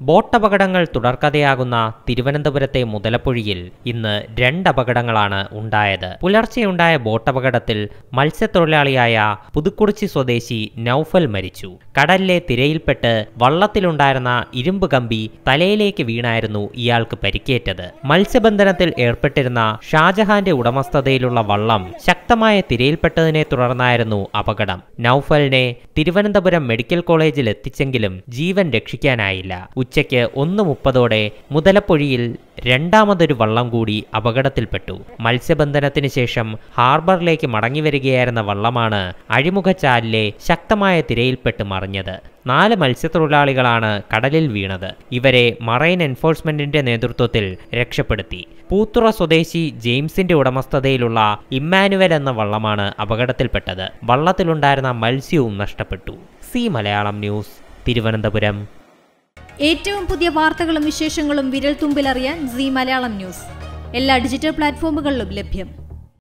ബോട്ടപകടങ്ങൾ തുടർക്കഥയാകുന്ന തിരുവനന്തപുരത്തെ മുതലപ്പൊഴിയിൽ ഇന്ന് രണ്ട് അപകടങ്ങളാണ് ഉണ്ടായത് പുലർച്ചെയുണ്ടായ ബോട്ടപകടത്തിൽ മത്സ്യത്തൊഴിലാളിയായ പുതുക്കുറിച്ചി സ്വദേശി നൌഫൽ മരിച്ചു കടലിലെ തിരയിൽപ്പെട്ട് വള്ളത്തിലുണ്ടായിരുന്ന ഇരുമ്പ് കമ്പി തലയിലേക്ക് വീണായിരുന്നു ഇയാൾക്ക് പരിക്കേറ്റത് മത്സ്യബന്ധനത്തിൽ ഏർപ്പെട്ടിരുന്ന ഷാജഹാന്റെ ഉടമസ്ഥതയിലുള്ള വള്ളം ശക്തമായ തിരയിൽപ്പെട്ടതിനെ തുടർന്നായിരുന്നു അപകടം നൌഫലിനെ തിരുവനന്തപുരം മെഡിക്കൽ കോളേജിൽ എത്തിച്ചെങ്കിലും ജീവൻ രക്ഷിക്കാനായില്ല ഉച്ചയ്ക്ക് ഒന്ന് മുപ്പതോടെ മുതലപ്പൊഴിയിൽ രണ്ടാമതൊരു വള്ളം കൂടി അപകടത്തിൽപ്പെട്ടു മത്സ്യബന്ധനത്തിന് ശേഷം ഹാർബറിലേക്ക് മടങ്ങി വരികയായിരുന്ന വള്ളമാണ് അഴിമുഖച്ചാലിലെ ശക്തമായ തിരയിൽപ്പെട്ട് മറിഞ്ഞത് നാല് മത്സ്യത്തൊഴിലാളികളാണ് കടലിൽ വീണത് ഇവരെ മറൈൻ എൻഫോഴ്സ്മെന്റിന്റെ നേതൃത്വത്തിൽ രക്ഷപ്പെടുത്തി പൂത്തുറ സ്വദേശി ജെയിംസിന്റെ ഉടമസ്ഥതയിലുള്ള ഇമ്മാനുവൽ എന്ന വള്ളമാണ് അപകടത്തിൽപ്പെട്ടത് വള്ളത്തിലുണ്ടായിരുന്ന മത്സ്യവും നഷ്ടപ്പെട്ടു സി മലയാളം ന്യൂസ് തിരുവനന്തപുരം ഏറ്റവും പുതിയ വാർത്തകളും വിശേഷങ്ങളും വിരൽ തുമ്പിലറിയാൻ സി മലയാളം ന്യൂസ് എല്ലാ ഡിജിറ്റൽ പ്ലാറ്റ്ഫോമുകളിലും ലഭ്യം